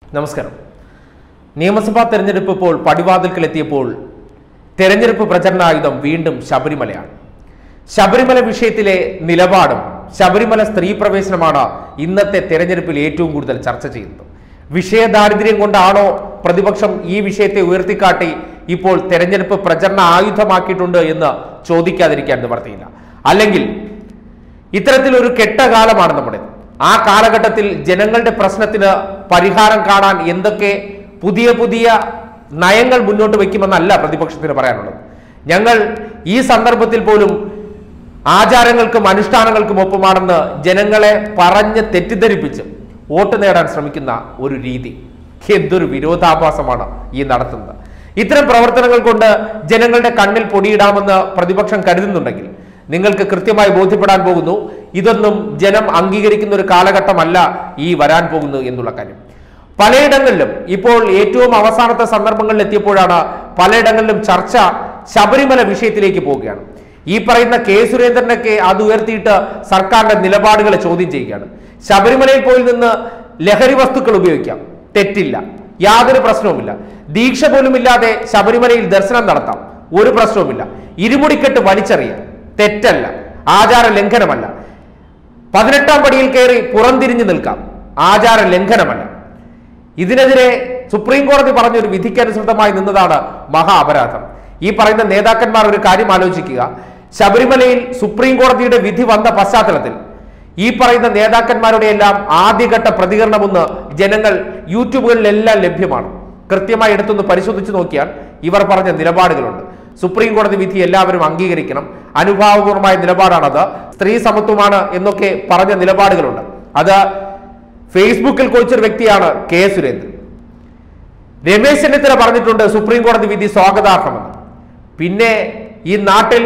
നമസ്കാരം നിയമസഭാ തെരഞ്ഞെടുപ്പ് ഇപ്പോൾ പടിവാതിൽക്കലെത്തിയപ്പോൾ തെരഞ്ഞെടുപ്പ് പ്രചരണായുധം വീണ്ടും ശബരിമലയാണ് ശബരിമല വിഷയത്തിലെ നിലപാടും ശബരിമല സ്ത്രീ പ്രവേശനമാണ് ഇന്നത്തെ തെരഞ്ഞെടുപ്പിൽ ഏറ്റവും കൂടുതൽ ചർച്ച ചെയ്യുന്നത് വിഷയദാരിദ്ര്യം കൊണ്ടാണോ പ്രതിപക്ഷം ഈ വിഷയത്തെ ഉയർത്തിക്കാട്ടി ഇപ്പോൾ തെരഞ്ഞെടുപ്പ് പ്രചരണ ആയുധമാക്കിയിട്ടുണ്ട് എന്ന് ചോദിക്കാതിരിക്കാൻ നിവർത്തിയില്ല അല്ലെങ്കിൽ ഇത്തരത്തിലൊരു കെട്ടകാലമാണ് നമ്മുടെ ആ കാലഘട്ടത്തിൽ ജനങ്ങളുടെ പ്രശ്നത്തിന് പരിഹാരം കാണാൻ എന്തൊക്കെ പുതിയ പുതിയ നയങ്ങൾ മുന്നോട്ട് വയ്ക്കുമെന്നല്ല പ്രതിപക്ഷത്തിന് പറയാനുള്ളത് ഞങ്ങൾ ഈ സന്ദർഭത്തിൽ പോലും ആചാരങ്ങൾക്കും അനുഷ്ഠാനങ്ങൾക്കും ഒപ്പമാണെന്ന് ജനങ്ങളെ പറഞ്ഞ് തെറ്റിദ്ധരിപ്പിച്ച് വോട്ട് നേടാൻ ശ്രമിക്കുന്ന ഒരു രീതി എന്തൊരു വിരോധാഭാസമാണ് ഈ നടത്തുന്നത് ഇത്തരം പ്രവർത്തനങ്ങൾ കൊണ്ട് ജനങ്ങളുടെ കണ്ണിൽ പൊടിയിടാമെന്ന് പ്രതിപക്ഷം കരുതുന്നുണ്ടെങ്കിൽ നിങ്ങൾക്ക് കൃത്യമായി ബോധ്യപ്പെടാൻ പോകുന്നു ഇതൊന്നും ജനം അംഗീകരിക്കുന്ന ഒരു കാലഘട്ടമല്ല ഈ വരാൻ പോകുന്നു എന്നുള്ള കാര്യം പലയിടങ്ങളിലും ഇപ്പോൾ ഏറ്റവും അവസാനത്തെ സന്ദർഭങ്ങളിൽ എത്തിയപ്പോഴാണ് പലയിടങ്ങളിലും ചർച്ച ശബരിമല വിഷയത്തിലേക്ക് പോവുകയാണ് ഈ പറയുന്ന കെ സുരേന്ദ്രനൊക്കെ അത് ഉയർത്തിയിട്ട് സർക്കാരിന്റെ നിലപാടുകളെ ചോദ്യം ചെയ്യുകയാണ് ശബരിമലയിൽ പോയി നിന്ന് ലഹരി വസ്തുക്കൾ ഉപയോഗിക്കാം തെറ്റില്ല യാതൊരു പ്രശ്നവുമില്ല ദീക്ഷ പോലും ഇല്ലാതെ ശബരിമലയിൽ ദർശനം നടത്താം ഒരു പ്രശ്നവുമില്ല ഇരുമുടിക്കെട്ട് വലിച്ചെറിയാം തെറ്റല്ല ആചാര ലംഘനമല്ല പതിനെട്ടാം പടിയിൽ കയറി പുറംതിരിഞ്ഞു നിൽക്കാം ആചാര ലംഘനമല്ല ഇതിനെതിരെ സുപ്രീം കോടതി പറഞ്ഞ ഒരു വിധിക്കനുസൃതമായി നിന്നതാണ് മഹാ അപരാധം ഈ പറയുന്ന നേതാക്കന്മാർ ഒരു കാര്യം ആലോചിക്കുക ശബരിമലയിൽ സുപ്രീം കോടതിയുടെ വിധി വന്ന പശ്ചാത്തലത്തിൽ ഈ പറയുന്ന നേതാക്കന്മാരുടെ എല്ലാം ആദ്യഘട്ട പ്രതികരണമെന്ന് ജനങ്ങൾ യൂട്യൂബുകളിലെല്ലാം ലഭ്യമാണ് കൃത്യമായി എടുത്തൊന്ന് പരിശോധിച്ച് നോക്കിയാൽ ഇവർ പറഞ്ഞ നിലപാടുകളുണ്ട് സുപ്രീം കോടതി വിധി എല്ലാവരും അംഗീകരിക്കണം അനുഭാവപൂർവമായ നിലപാടാണത് സ്ത്രീ സമത്വമാണ് എന്നൊക്കെ പറഞ്ഞ നിലപാടുകളുണ്ട് അത് ഫേസ്ബുക്കിൽ കുറിച്ചൊരു വ്യക്തിയാണ് കെ സുരേന്ദ്രൻ രമേശ് ചെന്നിത്തല പറഞ്ഞിട്ടുണ്ട് സുപ്രീം കോടതി വിധി സ്വാഗതാർഹമെന്ന് പിന്നെ ഈ നാട്ടിൽ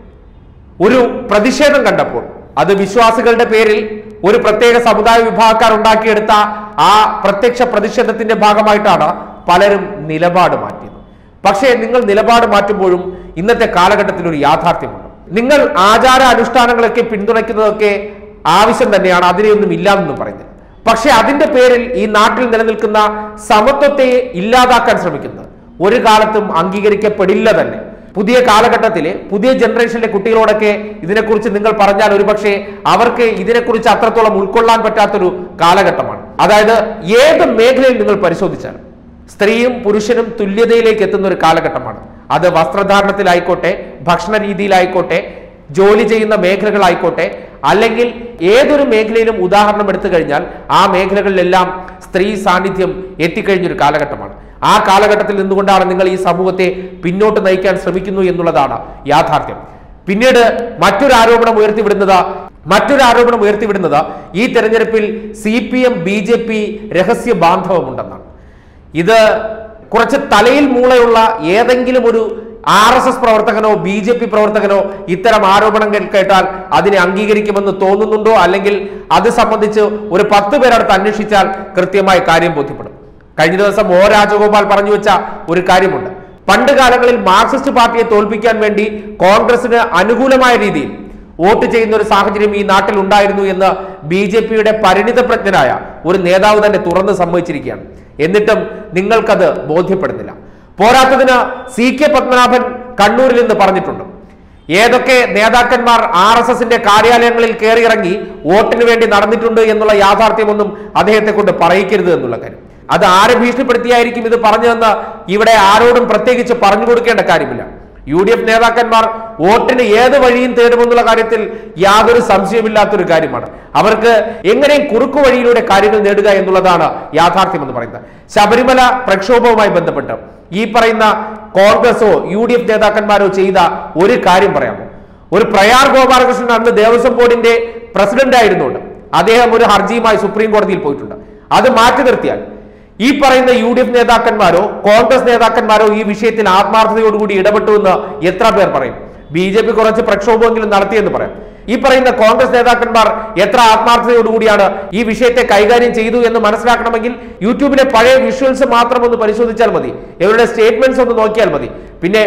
ഒരു പ്രതിഷേധം കണ്ടപ്പോൾ അത് വിശ്വാസികളുടെ പേരിൽ ഒരു പ്രത്യേക സമുദായ വിഭാഗക്കാർ ഉണ്ടാക്കിയെടുത്ത ആ പ്രത്യക്ഷ പ്രതിഷേധത്തിന്റെ ഭാഗമായിട്ടാണ് പലരും നിലപാട് മാറ്റിയത് പക്ഷേ നിങ്ങൾ നിലപാട് മാറ്റുമ്പോഴും ഇന്നത്തെ കാലഘട്ടത്തിൽ ഒരു യാഥാർത്ഥ്യമുണ്ട് നിങ്ങൾ ആചാര അനുഷ്ഠാനങ്ങളൊക്കെ പിന്തുണയ്ക്കുന്നതൊക്കെ ആവശ്യം തന്നെയാണ് അതിനെയൊന്നും ഇല്ലാന്നൊന്നും പറയുന്നില്ല പക്ഷെ അതിന്റെ പേരിൽ ഈ നാട്ടിൽ നിലനിൽക്കുന്ന സമത്വത്തെ ഇല്ലാതാക്കാൻ ശ്രമിക്കുന്നത് ഒരു കാലത്തും അംഗീകരിക്കപ്പെടില്ല തന്നെ പുതിയ കാലഘട്ടത്തിലെ പുതിയ ജനറേഷനിലെ കുട്ടികളോടൊക്കെ ഇതിനെക്കുറിച്ച് നിങ്ങൾ പറഞ്ഞാൽ ഒരുപക്ഷെ അവർക്ക് ഇതിനെക്കുറിച്ച് അത്രത്തോളം ഉൾക്കൊള്ളാൻ പറ്റാത്തൊരു കാലഘട്ടമാണ് അതായത് ഏത് മേഖലയിൽ നിങ്ങൾ പരിശോധിച്ചാലും സ്ത്രീയും പുരുഷനും തുല്യതയിലേക്ക് എത്തുന്ന ഒരു കാലഘട്ടമാണ് അത് വസ്ത്രധാരണത്തിലായിക്കോട്ടെ ഭക്ഷണ രീതിയിലായിക്കോട്ടെ ജോലി ചെയ്യുന്ന മേഖലകളായിക്കോട്ടെ അല്ലെങ്കിൽ ഏതൊരു മേഖലയിലും ഉദാഹരണം എടുത്തു കഴിഞ്ഞാൽ ആ മേഖലകളിലെല്ലാം സ്ത്രീ സാന്നിധ്യം എത്തിക്കഴിഞ്ഞൊരു കാലഘട്ടമാണ് ആ കാലഘട്ടത്തിൽ നിന്നുകൊണ്ടാണ് നിങ്ങൾ ഈ സമൂഹത്തെ പിന്നോട്ട് നയിക്കാൻ ശ്രമിക്കുന്നു എന്നുള്ളതാണ് യാഥാർത്ഥ്യം പിന്നീട് മറ്റൊരു ആരോപണം ഉയർത്തിവിടുന്നത് മറ്റൊരു ആരോപണം ഉയർത്തിവിടുന്നത് ഈ തെരഞ്ഞെടുപ്പിൽ C P M B J P രഹസ്യ ബാന്ധവമുണ്ടെന്നാണ് ഇത് കുറച്ച് തലയിൽ മൂളയുള്ള ഏതെങ്കിലും ഒരു ആർ എസ് എസ് പ്രവർത്തകനോ ബി ജെ പി പ്രവർത്തകനോ ഇത്തരം ആരോപണങ്ങൾ കേട്ടാൽ അതിനെ അംഗീകരിക്കുമെന്ന് തോന്നുന്നുണ്ടോ അല്ലെങ്കിൽ അത് സംബന്ധിച്ച് ഒരു പത്ത് പേരടുത്ത് അന്വേഷിച്ചാൽ കൃത്യമായി കാര്യം ബോധ്യപ്പെടും കഴിഞ്ഞ ദിവസം ഒ രാജഗോപാൽ പറഞ്ഞു വെച്ച ഒരു കാര്യമുണ്ട് പണ്ട് കാലങ്ങളിൽ മാർക്സിസ്റ്റ് പാർട്ടിയെ തോൽപ്പിക്കാൻ വേണ്ടി കോൺഗ്രസിന് അനുകൂലമായ രീതിയിൽ വോട്ട് ചെയ്യുന്ന ഒരു സാഹചര്യം ഈ നാട്ടിൽ ഉണ്ടായിരുന്നു എന്ന് ബി ജെ പിയുടെ പരിണിതപ്രജ്ഞനായ ഒരു നേതാവ് തന്നെ തുറന്ന് സമ്മതിച്ചിരിക്കുകയാണ് എന്നിട്ടും നിങ്ങൾക്കത് ബോധ്യപ്പെടുന്നില്ല പോരാത്തതിന് സി കെ പത്മനാഭൻ കണ്ണൂരിൽ നിന്ന് പറഞ്ഞിട്ടുണ്ട് ഏതൊക്കെ നേതാക്കന്മാർ ആർ എസ് എസിന്റെ കാര്യാലയങ്ങളിൽ കയറിയിറങ്ങി വോട്ടിന് വേണ്ടി നടന്നിട്ടുണ്ട് എന്നുള്ള യാഥാർത്ഥ്യമൊന്നും അദ്ദേഹത്തെ കൊണ്ട് പറയിക്കരുത് എന്നുള്ള കാര്യം അത് ആരെ ഭീഷണിപ്പെടുത്തിയായിരിക്കും ഇത് പറഞ്ഞതെന്ന് ഇവിടെ ആരോടും പ്രത്യേകിച്ച് പറഞ്ഞു കൊടുക്കേണ്ട കാര്യമില്ല യു ഡി എഫ് നേതാക്കന്മാർ വോട്ടിന് ഏത് വഴിയും തേടുമെന്നുള്ള കാര്യത്തിൽ യാതൊരു സംശയമില്ലാത്തൊരു കാര്യമാണ് അവർക്ക് എങ്ങനെയും കുറുക്കു വഴിയിലൂടെ കാര്യങ്ങൾ നേടുക എന്നുള്ളതാണ് യാഥാർത്ഥ്യം എന്ന് പറയുന്നത് ശബരിമല പ്രക്ഷോഭവുമായി ബന്ധപ്പെട്ട് ഈ പറയുന്ന കോൺഗ്രസോ യു ഡി എഫ് നേതാക്കന്മാരോ ചെയ്ത ഒരു കാര്യം പറയാമോ ഒരു പ്രയാർ ഗോപാലകൃഷ്ണൻ അന്ന് ദേവസ്വം ബോർഡിന്റെ പ്രസിഡന്റ് ആയിരുന്നുണ്ട് അദ്ദേഹം ഒരു ഹർജിയുമായി സുപ്രീം കോടതിയിൽ പോയിട്ടുണ്ട് അത് മാറ്റി നിർത്തിയാൽ ഈ പറയുന്ന യു ഡി എഫ് നേതാക്കന്മാരോ കോൺഗ്രസ് നേതാക്കന്മാരോ ഈ വിഷയത്തിൽ ആത്മാർത്ഥതയോടുകൂടി ഇടപെട്ടു എന്ന് എത്ര പേർ പറയും ബി ജെ പി കുറച്ച് പ്രക്ഷോഭമെങ്കിലും നടത്തിയെന്ന് പറയാം ഈ പറയുന്ന കോൺഗ്രസ് നേതാക്കന്മാർ എത്ര ആത്മാർത്ഥതയോടുകൂടിയാണ് ഈ വിഷയത്തെ കൈകാര്യം ചെയ്തു എന്ന് മനസ്സിലാക്കണമെങ്കിൽ യൂട്യൂബിലെ പഴയ വിഷ്വൽസ് മാത്രം ഒന്ന് പരിശോധിച്ചാൽ മതി ഇവരുടെ സ്റ്റേറ്റ്മെന്റ്സ് ഒന്ന് നോക്കിയാൽ മതി പിന്നെ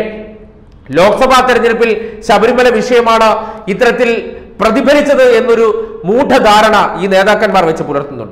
ലോക്സഭാ തെരഞ്ഞെടുപ്പിൽ ശബരിമല വിഷയമാണ് ഇത്തരത്തിൽ പ്രതിഫലിച്ചത് എന്നൊരു മൂഢധാരണ ഈ നേതാക്കന്മാർ വെച്ച് പുലർത്തുന്നുണ്ട്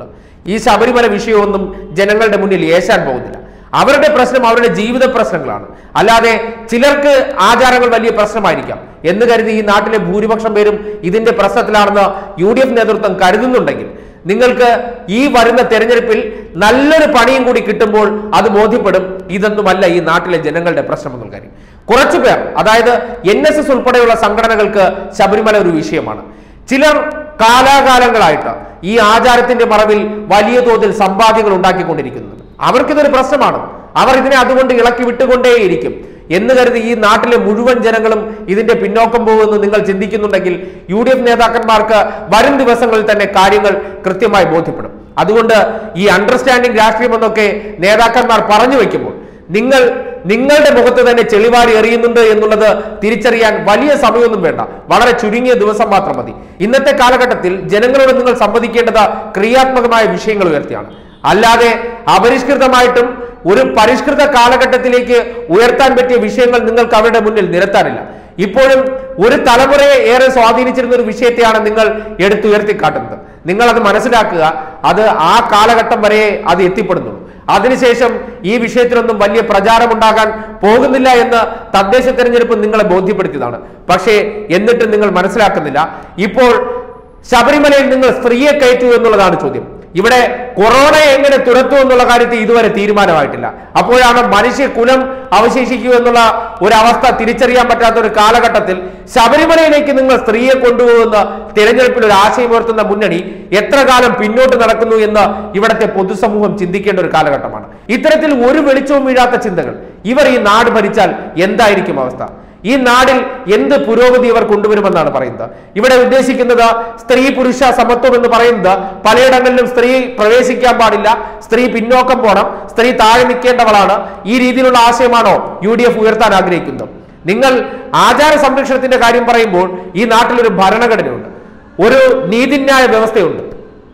ഈ ശബരിമല വിഷയമൊന്നും ജനങ്ങളുടെ മുന്നിൽ ഏശാൻ പോകുന്നില്ല അവരുടെ പ്രശ്നം അവരുടെ ജീവിത പ്രശ്നങ്ങളാണ് അല്ലാതെ ചിലർക്ക് ആചാരങ്ങൾ വലിയ പ്രശ്നമായിരിക്കാം എന്ന് കരുതി ഈ നാട്ടിലെ ഭൂരിപക്ഷം പേരും ഇതിന്റെ പ്രശ്നത്തിലാണെന്ന് യു ഡി എഫ് നേതൃത്വം കരുതുന്നുണ്ടെങ്കിൽ നിങ്ങൾക്ക് ഈ വരുന്ന തെരഞ്ഞെടുപ്പിൽ നല്ലൊരു പണിയും കൂടി കിട്ടുമ്പോൾ അത് ബോധ്യപ്പെടും ഇതൊന്നുമല്ല ഈ നാട്ടിലെ ജനങ്ങളുടെ പ്രശ്നമെന്നുള്ള കാര്യം കുറച്ചു പേർ അതായത് എൻ എസ് എസ് ഉൾപ്പെടെയുള്ള സംഘടനകൾക്ക് ശബരിമല ഒരു വിഷയമാണ് ചിലർ കാലാകാലങ്ങളായിട്ട് ഈ ആചാരത്തിന്റെ മറവിൽ വലിയ തോതിൽ സമ്പാദ്യങ്ങൾ ഉണ്ടാക്കിക്കൊണ്ടിരിക്കുന്നുണ്ട് അവർക്കിതൊരു പ്രശ്നമാണ് അവർ ഇതിനെ അതുകൊണ്ട് ഇളക്കി വിട്ടുകൊണ്ടേയിരിക്കും എന്ന് കരുതി ഈ നാട്ടിലെ മുഴുവൻ ജനങ്ങളും ഇതിന്റെ പിന്നോക്കം പോകുമെന്ന് നിങ്ങൾ ചിന്തിക്കുന്നുണ്ടെങ്കിൽ യു ഡി എഫ് നേതാക്കന്മാർക്ക് വരും ദിവസങ്ങളിൽ തന്നെ കാര്യങ്ങൾ കൃത്യമായി ബോധ്യപ്പെടും അതുകൊണ്ട് ഈ അണ്ടർസ്റ്റാൻഡിംഗ് രാഷ്ട്രീയം എന്നൊക്കെ നേതാക്കന്മാർ പറഞ്ഞു വെക്കുമ്പോൾ നിങ്ങൾ നിങ്ങളുടെ മുഖത്ത് തന്നെ ചെളിവാരി എറിയുന്നുണ്ട് എന്നുള്ളത് തിരിച്ചറിയാൻ വലിയ സമയമൊന്നും വേണ്ട വളരെ ചുരുങ്ങിയ ദിവസം മാത്രം മതി ഇന്നത്തെ കാലഘട്ടത്തിൽ ജനങ്ങളോട് നിങ്ങൾ സംവദിക്കേണ്ടത് ക്രിയാത്മകമായ വിഷയങ്ങൾ ഉയർത്തിയാണ് അല്ലാതെ അപരിഷ്കൃതമായിട്ടും ഒരു പരിഷ്കൃത കാലഘട്ടത്തിലേക്ക് ഉയർത്താൻ പറ്റിയ വിഷയങ്ങൾ നിങ്ങൾക്ക് അവരുടെ മുന്നിൽ നിരത്താനില്ല ഇപ്പോഴും ഒരു തലമുറയെ ഏറെ സ്വാധീനിച്ചിരുന്ന ഒരു വിഷയത്തെയാണ് നിങ്ങൾ എടുത്തുയർത്തി കാട്ടുന്നത് നിങ്ങൾ അത് മനസ്സിലാക്കുക അത് ആ കാലഘട്ടം വരെ അത് എത്തിപ്പെടുന്നുള്ളൂ അതിനുശേഷം ഈ വിഷയത്തിലൊന്നും വലിയ പ്രചാരമുണ്ടാകാൻ പോകുന്നില്ല എന്ന് തദ്ദേശ തെരഞ്ഞെടുപ്പ് നിങ്ങളെ ബോധ്യപ്പെടുത്തിയതാണ് പക്ഷേ എന്നിട്ട് നിങ്ങൾ മനസ്സിലാക്കുന്നില്ല ഇപ്പോൾ ശബരിമലയിൽ നിങ്ങൾ സ്ത്രീയെ കയറ്റൂ എന്നുള്ളതാണ് ചോദ്യം ഇവിടെ കൊറോണയെ എങ്ങനെ തുരത്തു എന്നുള്ള കാര്യത്തിൽ ഇതുവരെ തീരുമാനമായിട്ടില്ല അപ്പോഴാണ് മനുഷ്യ കുലം അവശേഷിക്കൂ എന്നുള്ള ഒരു അവസ്ഥ തിരിച്ചറിയാൻ പറ്റാത്ത ഒരു കാലഘട്ടത്തിൽ ശബരിമലയിലേക്ക് നിങ്ങൾ സ്ത്രീയെ കൊണ്ടുപോകുന്ന തിരഞ്ഞെടുപ്പിൽ ഒരു ആശയമുയർത്തുന്ന മുന്നണി എത്ര കാലം പിന്നോട്ട് നടക്കുന്നു എന്ന് ഇവിടത്തെ പൊതുസമൂഹം ചിന്തിക്കേണ്ട ഒരു കാലഘട്ടമാണ് ഇത്തരത്തിൽ ഒരു വെളിച്ചവും വീഴാത്ത ചിന്തകൾ ഇവർ ഈ നാട് ഭരിച്ചാൽ എന്തായിരിക്കും അവസ്ഥ ഈ നാടിൽ എന്ത് പുരോഗതി ഇവർ കൊണ്ടുവരുമെന്നാണ് പറയുന്നത് ഇവിടെ ഉദ്ദേശിക്കുന്നത് സ്ത്രീ പുരുഷ സമത്വം എന്ന് പറയുന്നത് പലയിടങ്ങളിലും സ്ത്രീ പ്രവേശിക്കാൻ പാടില്ല സ്ത്രീ പിന്നോക്കം പോകണം സ്ത്രീ താഴെ നിൽക്കേണ്ടവളാണ് ഈ രീതിയിലുള്ള ആശയമാണോ യു ഡി എഫ് ഉയർത്താൻ ആഗ്രഹിക്കുന്നത് നിങ്ങൾ ആചാര സംരക്ഷണത്തിന്റെ കാര്യം പറയുമ്പോൾ ഈ നാട്ടിൽ ഒരു ഭരണഘടനയുണ്ട് ഒരു നീതിന്യായ വ്യവസ്ഥയുണ്ട്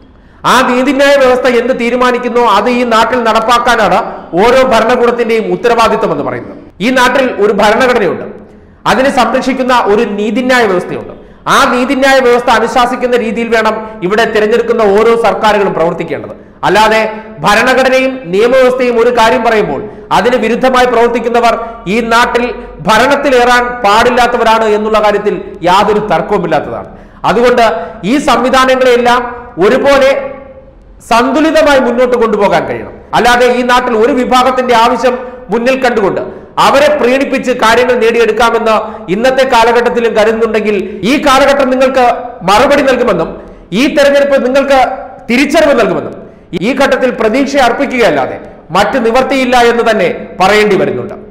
ആ നീതിന്യായ വ്യവസ്ഥ എന്ത് തീരുമാനിക്കുന്നോ അത് ഈ നാട്ടിൽ നടപ്പാക്കാനാണ് ഓരോ ഭരണകൂടത്തിന്റെയും ഉത്തരവാദിത്വം എന്ന് പറയുന്നത് ഈ നാട്ടിൽ ഒരു ഭരണഘടനയുണ്ട് അതിനെ സംരക്ഷിക്കുന്ന ഒരു നീതിന്യായ വ്യവസ്ഥയുണ്ട് ആ നീതിന്യായ വ്യവസ്ഥ അനുശാസിക്കുന്ന രീതിയിൽ വേണം ഇവിടെ തിരഞ്ഞെടുക്കുന്ന ഓരോ സർക്കാരുകളും പ്രവർത്തിക്കേണ്ടത് അല്ലാതെ ഭരണഘടനയും നിയമവ്യവസ്ഥയും ഒരു കാര്യം പറയുമ്പോൾ അതിന് വിരുദ്ധമായി പ്രവർത്തിക്കുന്നവർ ഈ നാട്ടിൽ ഭരണത്തിലേറാൻ പാടില്ലാത്തവരാണ് എന്നുള്ള കാര്യത്തിൽ യാതൊരു തർക്കവുമില്ലാത്തതാണ് അതുകൊണ്ട് ഈ സംവിധാനങ്ങളെല്ലാം ഒരുപോലെ സന്തുലിതമായി മുന്നോട്ട് കൊണ്ടുപോകാൻ കഴിയണം അല്ലാതെ ഈ നാട്ടിൽ ഒരു വിഭാഗത്തിന്റെ ആവശ്യം മുന്നിൽ കണ്ടുകൊണ്ട് അവരെ പ്രീണിപ്പിച്ച് കാര്യങ്ങൾ നേടിയെടുക്കാമെന്ന് ഇന്നത്തെ കാലഘട്ടത്തിലും കരുതുന്നുണ്ടെങ്കിൽ ഈ കാലഘട്ടം നിങ്ങൾക്ക് മറുപടി നൽകുമെന്നും ഈ തെരഞ്ഞെടുപ്പ് നിങ്ങൾക്ക് തിരിച്ചറിവ് നൽകുമെന്നും ഈ ഘട്ടത്തിൽ പ്രതീക്ഷ അർപ്പിക്കുകയല്ലാതെ മറ്റ് നിവർത്തിയില്ല എന്ന് തന്നെ പറയേണ്ടി വരുന്നുണ്ട്